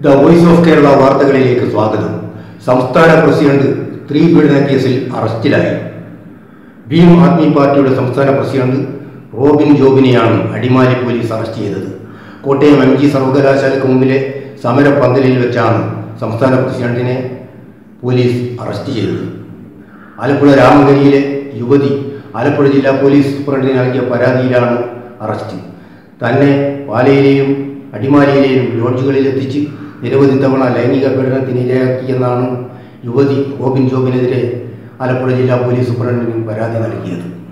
the voice of Kerala വാർത്തകളിലേക്ക് സ്വാഗതം സംസ്ഥാന പ്രസിഡന്റ് സ്ത്രീ പീഡന കേസിൽ അറസ്റ്റിലായി ഭീം ആദ്മി പാർട്ടിയുടെ സംസ്ഥാന പ്രസിഡന്റ് റോബിൻ ജോബിനെയാണ് അടിമാലി പോലീസ് അറസ്റ്റ് ചെയ്തത് കോട്ടയം എം ജി സർവകലാശാലയ്ക്ക് മുമ്പിലെ സമരപന്തലിൽ വെച്ചാണ് സംസ്ഥാന പ്രസിഡന്റിനെ പോലീസ് അറസ്റ്റ് ചെയ്തത് ആലപ്പുഴ രാമങ്കരിയിലെ യുവതി ആലപ്പുഴ ജില്ലാ പോലീസ് സൂപ്രണ്ടിന് നൽകിയ പരാതിയിലാണ് അറസ്റ്റ് തന്നെ പാലയിലെയും അടിമാലിയിലെയും ലോഡ്ജുകളിൽ എത്തിച്ച് നിരവധി തവണ ലൈംഗിക പീഡനത്തിന് ഇരയാക്കിയെന്നാണ് യുവതി റോബിൻ ജോബിനെതിരെ ആലപ്പുഴ ജില്ലാ പോലീസ് സൂപ്രണ്ടിന് പരാതി നൽകിയത്